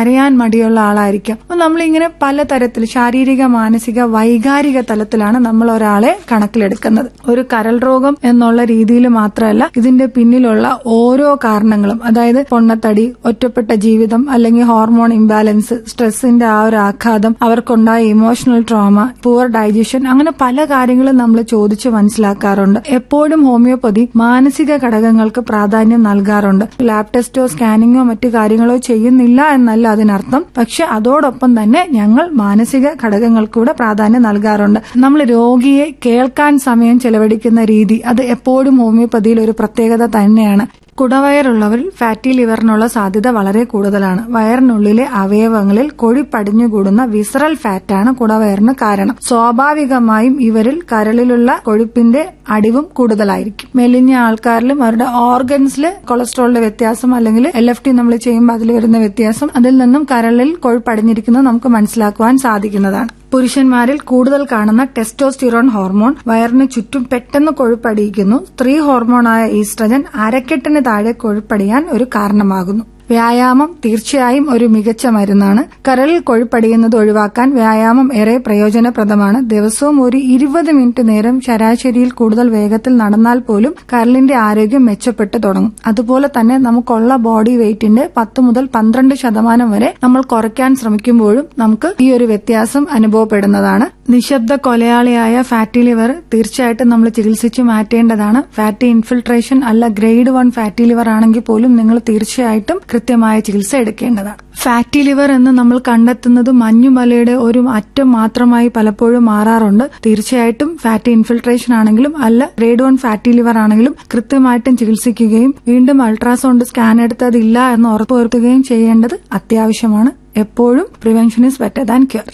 കരയാൻ മടിയുള്ള ആളായിരിക്കാം അപ്പൊ നമ്മളിങ്ങനെ പലതരത്തിൽ ശാരീരിക മാനസിക വൈകാരിക തലത്തിലാണ് നമ്മൾ ഒരാളെ കണക്കിലെടുക്കുന്നത് ഒരു കരൾ രോഗം എന്നുള്ള രീതിയിൽ മാത്രമല്ല ഇതിന്റെ പിന്നിലുള്ള ഓരോ കാരണങ്ങളും അതായത് പൊണ്ണത്തടി ഒറ്റപ്പെട്ട ജീവിതം അല്ലെങ്കിൽ ഹോർമോൺ ഇംബാലൻസ് സ്ട്രെസ്സിന്റെ ആ ഒരു ആഘാതം അവർക്കുണ്ടായ ഇമോഷണൽ ട്രോമ പുവർ ഡൈജഷൻ അങ്ങനെ പല കാര്യങ്ങളും നമ്മൾ ചോദിച്ച് മനസ്സിലാക്കാറുണ്ട് എപ്പോഴും ഹോമിയോപ്പതി മാനസിക ഘടകങ്ങൾക്ക് പ്രാധാന്യം നൽകാറുണ്ട് ലാബ് ടെസ്റ്റോ സ്കാനിങ്ങോ മറ്റു കാര്യങ്ങളോ ചെയ്യുന്നില്ല എന്നല്ല അതിനർത്ഥം പക്ഷെ അതോടൊപ്പം തന്നെ ഞങ്ങൾ മാനസിക ഘടകങ്ങൾക്കൂടെ പ്രാധാന്യം നൽകാറുണ്ട് നമ്മൾ രോഗിയെ കേൾക്കാൻ സമയം ചെലവഴിക്കുന്ന രീതി അത് എപ്പോഴും ഹോമിയോപ്പതിയിൽ ഒരു പ്രത്യേകത തന്നെയാണ് കുടവയറുള്ളവരിൽ ഫാറ്റി ലിവറിനുള്ള സാധ്യത വളരെ കൂടുതലാണ് വയറിനുള്ളിലെ അവയവങ്ങളിൽ കൊഴി പടിഞ്ഞുകൂടുന്ന വിസറൽ ഫാറ്റാണ് കുടവയറിന് കാരണം സ്വാഭാവികമായും ഇവരിൽ കരളിലുള്ള കൊഴുപ്പിന്റെ അടിവും കൂടുതലായിരിക്കും മെലിഞ്ഞ ആൾക്കാരിലും അവരുടെ ഓർഗൻസിൽ കൊളസ്ട്രോളിന്റെ വ്യത്യാസം അല്ലെങ്കിൽ എൽ എഫ് ടി നമ്മൾ ചെയ്യുമ്പോൾ അതിൽ വരുന്ന വ്യത്യാസം അതിൽ നിന്നും കരളിൽ കൊഴുപ്പടിഞ്ഞിരിക്കുന്നത് നമുക്ക് മനസ്സിലാക്കുവാൻ സാധിക്കുന്നതാണ് പുരുഷന്മാരിൽ കൂടുതൽ കാണുന്ന ടെസ്റ്റോസ്റ്റിറോൺ ഹോർമോൺ വയറിന് ചുറ്റും പെട്ടെന്ന് കൊഴുപ്പടിയിക്കുന്നു സ്ത്രീ ഹോർമോണായ ഈസ്ട്രജൻ അരക്കെട്ടിന് താഴെ കൊഴുപ്പടിയാൻ ഒരു കാരണമാകുന്നു വ്യായാമം തീർച്ചയായും ഒരു മികച്ച മരുന്നാണ് കരളിൽ കൊഴുപ്പടിയുന്നത് ഒഴിവാക്കാൻ വ്യായാമം ഏറെ പ്രയോജനപ്രദമാണ് ദിവസവും ഒരു ഇരുപത് മിനിറ്റ് നേരം ശരാശരിയിൽ കൂടുതൽ വേഗത്തിൽ നടന്നാൽ പോലും കരളിന്റെ ആരോഗ്യം മെച്ചപ്പെട്ടു തുടങ്ങും അതുപോലെ തന്നെ നമുക്കുള്ള ബോഡി വെയിറ്റിന്റെ പത്ത് മുതൽ പന്ത്രണ്ട് ശതമാനം വരെ നമ്മൾ കുറയ്ക്കാൻ ശ്രമിക്കുമ്പോഴും നമുക്ക് ഈ ഒരു വ്യത്യാസം അനുഭവപ്പെടുന്നതാണ് നിശബ്ദ കൊലയാളിയായ ഫാറ്റി ലിവർ തീർച്ചയായിട്ടും നമ്മൾ ചികിത്സിച്ച് മാറ്റേണ്ടതാണ് ഫാറ്റി ഇൻഫിൽട്രേഷൻ അല്ല ഗ്രേഡ് വൺ ഫാറ്റി ലിവർ ആണെങ്കിൽ പോലും നിങ്ങൾ തീർച്ചയായിട്ടും കൃത്യമായ ചികിത്സ എടുക്കേണ്ടതാണ് ഫാറ്റി ലിവർ എന്ന് നമ്മൾ കണ്ടെത്തുന്നത് മഞ്ഞുമലയുടെ ഒരു അറ്റം മാത്രമായി പലപ്പോഴും മാറാറുണ്ട് തീർച്ചയായിട്ടും ഫാറ്റി ഇൻഫിൽട്രേഷൻ ആണെങ്കിലും അല്ല ഗ്രേഡ് വൺ ഫാറ്റി ലിവർ ആണെങ്കിലും കൃത്യമായിട്ടും ചികിത്സിക്കുകയും വീണ്ടും അൾട്രാസൗണ്ട് സ്കാൻ എടുത്തതില്ല എന്ന് ഉറപ്പുവരുത്തുകയും ചെയ്യേണ്ടത് അത്യാവശ്യമാണ് എപ്പോഴും prevention is better than cure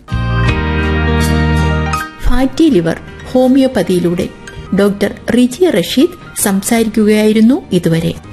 fatty liver ഹോമിയോപ്പതിയിലൂടെ ഡോക്ടർ റിജി റഷീദ് സംസാരിക്കുകയായിരുന്നു ഇതുവരെ